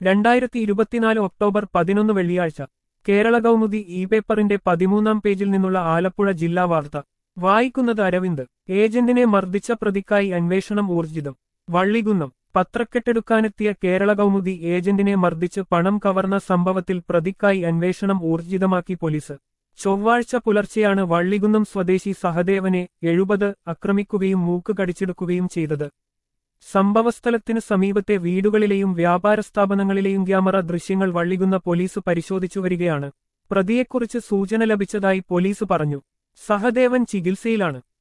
രണ്ടായിരത്തി ഇരുപത്തിനാല് ഒക്ടോബർ പതിനൊന്ന് വെള്ളിയാഴ്ച കേരള കൗമുദി ഇ പേപ്പറിന്റെ പതിമൂന്നാം പേജിൽ നിന്നുള്ള ആലപ്പുഴ ജില്ലാ വാർത്ത വായിക്കുന്നത് അരവിന്ദ് ഏജന്റിനെ മർദ്ദിച്ച പ്രതിക്കായി അന്വേഷണം ഊർജിതം വള്ളികുന്നം പത്രക്കെട്ടെടുക്കാനെത്തിയ കേരള കൗമുദി ഏജന്റിനെ മർദ്ദിച്ച് പണം കവർന്ന സംഭവത്തിൽ പ്രതിക്കായി അന്വേഷണം ഊർജിതമാക്കി പോലീസ് ചൊവ്വാഴ്ച പുലർച്ചെയാണ് വള്ളികുന്നം സ്വദേശി സഹദേവനെ എഴുപത് ആക്രമിക്കുകയും മൂക്ക് കടിച്ചെടുക്കുകയും ചെയ്തത് സംഭവസ്ഥലത്തിന് സമീപത്തെ വീടുകളിലെയും വ്യാപാര സ്ഥാപനങ്ങളിലെയും ക്യാമറ ദൃശ്യങ്ങൾ വള്ളികുന്ന പോലീസ് പരിശോധിച്ചു വരികയാണ് പ്രതിയെക്കുറിച്ച് സൂചന ലഭിച്ചതായി പോലീസ് പറഞ്ഞു സഹദേവൻ ചികിത്സയിലാണ്